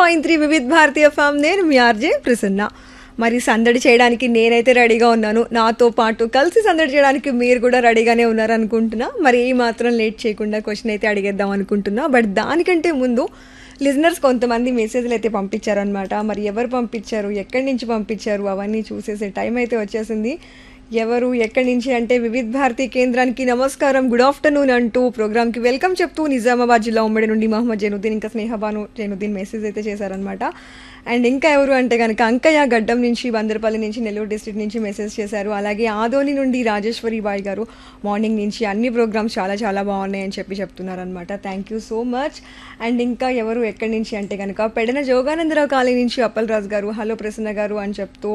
point three Vividh Bharatiya FM నేను మీ RJ Prasanna మరి సందడి చేయడానికి నేనైతే రెడీగా ఉన్నాను నాతో పాటు కలిసి సందడి చేయడానికి మీరు కూడా రెడీగానే ఉన్నారు అనుకుంటున్నా మరి ఏ మాత్రం లేట్ చేయకుండా క్వశ్చన్ అయితే అడిగేద్దాం అనుకుంటున్నా బట్ దానికంటే ముందు లిజనర్స్ కొంతమంది మెసేజ్లు అయితే పంపించారనమాట మరి ఎవరు పంపించారు ఎక్కడి నుంచి పంపించారు అవన్నీ చూసేసే టైం అయితే వచ్చేసింది ఎవరు ఎక్కడి నుంచి అంటే వివిధ్ భారతి కేంద్రానికి నమస్కారం గుడ్ ఆఫ్టర్నూన్ అంటూ ప్రోగ్రామ్కి వెల్కమ్ చెప్తూ నిజామాబాద్ జిల్లా ఉమ్మడి నుండి మహమ్మద్ జైనుద్దీన్ ఇంకా స్నేహబాను జైనుద్దీన్ మెసేజ్ అయితే చేశారనమాట అండ్ ఇంకా ఎవరు అంటే కనుక అంకయ్య గడ్డం నుంచి బందరపల్లి నుంచి నెల్లూరు డిస్ట్రిక్ట్ నుంచి మెసేజ్ చేశారు అలాగే ఆదోని నుండి రాజేశ్వరి బాయ్ గారు మార్నింగ్ నుంచి అన్ని ప్రోగ్రామ్స్ చాలా చాలా బాగున్నాయని చెప్పి చెప్తున్నారనమాట thank you so much and ఇంకా ఎవరు ఎక్కడి నుంచి అంటే కనుక పెడన జోగానందరావు కాలనీ నుంచి అప్పల్ రాజు గారు హలో ప్రసన్న గారు అని చెప్తూ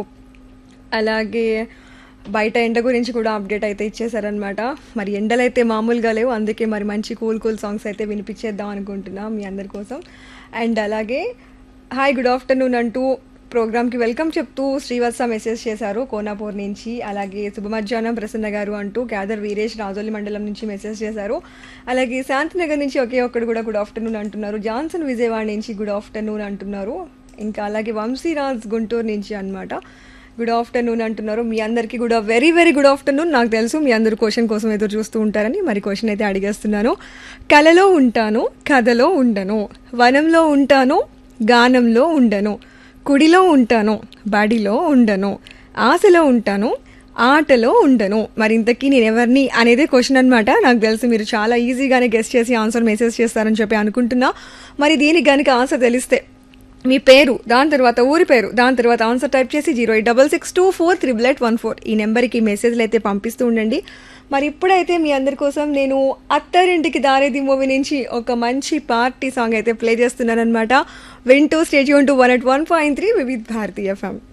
అలాగే బయట ఎండ గురించి కూడా అప్డేట్ అయితే ఇచ్చేసారనమాట మరి ఎండలు అయితే మామూలుగా లేవు అందుకే మరి మంచి కూల్ కూల్ సాంగ్స్ అయితే వినిపించేద్దాం అనుకుంటున్నా మీ అందరి కోసం అండ్ అలాగే హాయ్ గుడ్ ఆఫ్టర్నూన్ అంటూ ప్రోగ్రామ్కి వెల్కమ్ చెప్తూ శ్రీవత్స మెసేజ్ చేశారు కోనాపూర్ నుంచి అలాగే శుభ మధ్యాహ్నం ప్రసన్న గారు అంటూ క్యాదర్ వీరేష్ రాజోలి మండలం నుంచి మెసేజ్ చేశారు అలాగే శాంతినగర్ నుంచి ఒకే ఒక్కడు కూడా గుడ్ ఆఫ్టర్నూన్ అంటున్నారు జాన్సన్ విజయవాడ నుంచి గుడ్ ఆఫ్టర్నూన్ అంటున్నారు ఇంకా అలాగే వంశీరాజ్ గుంటూరు నుంచి అన్నమాట గుడ్ ఆఫ్టర్నూన్ అంటున్నారు మీ అందరికీ కూడా వెరీ వెరీ గుడ్ ఆఫ్టర్నూన్ నాకు తెలుసు మీ అందరు క్వశ్చన్ కోసం ఎదురు చూస్తూ ఉంటారని మరి క్వశ్చన్ అయితే అడిగేస్తున్నాను కలలో ఉంటాను కథలో ఉండను వనంలో ఉంటాను గానంలో ఉండను కుడిలో ఉంటాను బడిలో ఉండను ఆశలో ఉంటాను ఆటలో ఉండను మరి ఇంతకీ నేను ఎవరిని అనేదే క్వశ్చన్ అనమాట నాకు తెలుసు మీరు చాలా ఈజీగానే గెస్ట్ చేసి ఆన్సర్ మెసేజ్ చేస్తారని చెప్పి అనుకుంటున్నా మరి దీనికి కనుక ఆన్సర్ తెలిస్తే మీ పేరు దాని తర్వాత ఊరి పేరు దాని తర్వాత ఆన్సర్ టైప్ చేసి zero eight double six two four triple eight one four ఈ నెంబర్కి మెసేజ్లు అయితే పంపిస్తూ ఉండండి మరి ఇప్పుడైతే మీ అందరి కోసం నేను అత్తారింటికి దారేది మూవీ నుంచి ఒక మంచి పార్టీ సాంగ్ అయితే ప్లే చేస్తున్నానమాట వింటూ stage to one at one point three Vividh Bharatiya FM